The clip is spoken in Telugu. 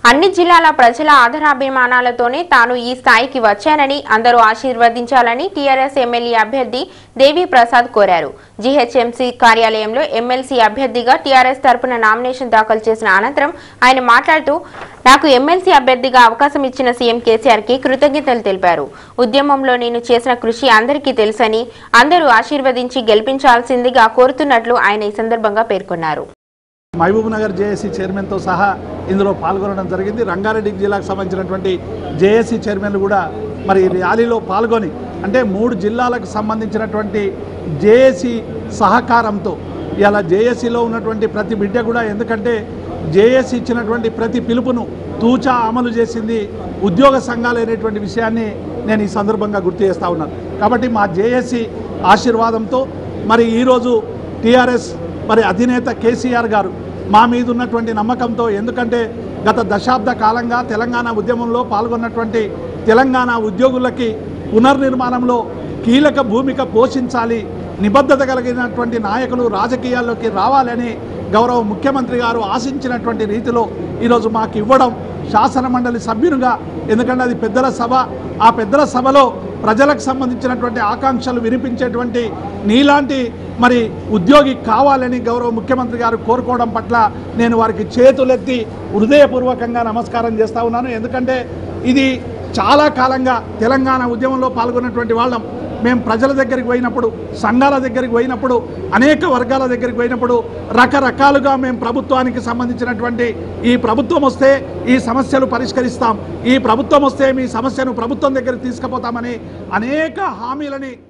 అన్ని జిల్లాల ప్రజల ఆదరాభిమానాలతోనే తాను ఈ స్థాయికి వచ్చానని అందరూ ఆశీర్వదించాలని టీఆర్ఎస్ ఎమ్మెల్యే అభ్యర్థి దేవి ప్రసాద్ కోరారు జీహెచ్ఎంసీ కార్యాలయంలో ఎమ్మెల్సీ అభ్యర్థిగా టీఆర్ఎస్ తరపున నామినేషన్ దాఖలు చేసిన అనంతరం ఆయన మాట్లాడుతూ నాకు ఎమ్మెల్సీ అభ్యర్థిగా అవకాశం ఇచ్చిన సీఎం కేసీఆర్ కి కృతజ్ఞతలు తెలిపారు ఉద్యమంలో నేను చేసిన కృషి అందరికీ తెలుసని అందరూ ఆశీర్వదించి గెలిపించాల్సిందిగా కోరుతున్నట్లు ఆయన ఈ సందర్భంగా పేర్కొన్నారు మహబూబ్ నగర్ జేఏసీ చైర్మన్తో సహా ఇందులో పాల్గొనడం జరిగింది రంగారెడ్డి జిల్లాకు సంబంధించినటువంటి జేఏసీ చైర్మన్లు కూడా మరి ఈ ర్యాలీలో పాల్గొని అంటే మూడు జిల్లాలకు సంబంధించినటువంటి జేఏసీ సహకారంతో ఇలా జేఏసీలో ఉన్నటువంటి ప్రతి బిడ్డ కూడా ఎందుకంటే జేఏసీ ఇచ్చినటువంటి ప్రతి పిలుపును తూచా అమలు చేసింది ఉద్యోగ సంఘాలు అనేటువంటి విషయాన్ని నేను ఈ సందర్భంగా గుర్తు చేస్తూ ఉన్నాను కాబట్టి మా జేఏసీ ఆశీర్వాదంతో మరి ఈరోజు టీఆర్ఎస్ మరి అధినేత కేసీఆర్ గారు మా మీద ఉన్నటువంటి నమ్మకంతో ఎందుకంటే గత దశాబ్ద కాలంగా తెలంగాణ ఉద్యమంలో పాల్గొన్నటువంటి తెలంగాణ ఉద్యోగులకి పునర్నిర్మాణంలో కీలక భూమిక పోషించాలి నిబద్ధత కలిగినటువంటి నాయకులు రాజకీయాల్లోకి రావాలని గౌరవ ముఖ్యమంత్రి గారు ఆశించినటువంటి రీతిలో ఈరోజు మాకు ఇవ్వడం శాసన మండలి సభ్యునిగా ఎందుకంటే అది పెద్దల సభ ఆ పెద్దల సభలో ప్రజలకు సంబంధించినటువంటి ఆకాంక్షలు వినిపించేటువంటి నీలాంటి మరి ఉద్యోగి కావాలని గౌరవ ముఖ్యమంత్రి గారు కోరుకోవడం పట్ల నేను వారికి చేతులెత్తి హృదయపూర్వకంగా నమస్కారం చేస్తా ఉన్నాను ఎందుకంటే ఇది చాలా కాలంగా తెలంగాణ ఉద్యమంలో పాల్గొన్నటువంటి వాళ్ళం మేము ప్రజల దగ్గరికి పోయినప్పుడు సంఘాల దగ్గరికి పోయినప్పుడు అనేక వర్గాల దగ్గరికి పోయినప్పుడు రకరకాలుగా మేము ప్రభుత్వానికి సంబంధించినటువంటి ఈ ప్రభుత్వం వస్తే ఈ సమస్యలు పరిష్కరిస్తాం ఈ ప్రభుత్వం వస్తే మీ సమస్యను ప్రభుత్వం దగ్గరికి తీసుకుపోతామని అనేక హామీలని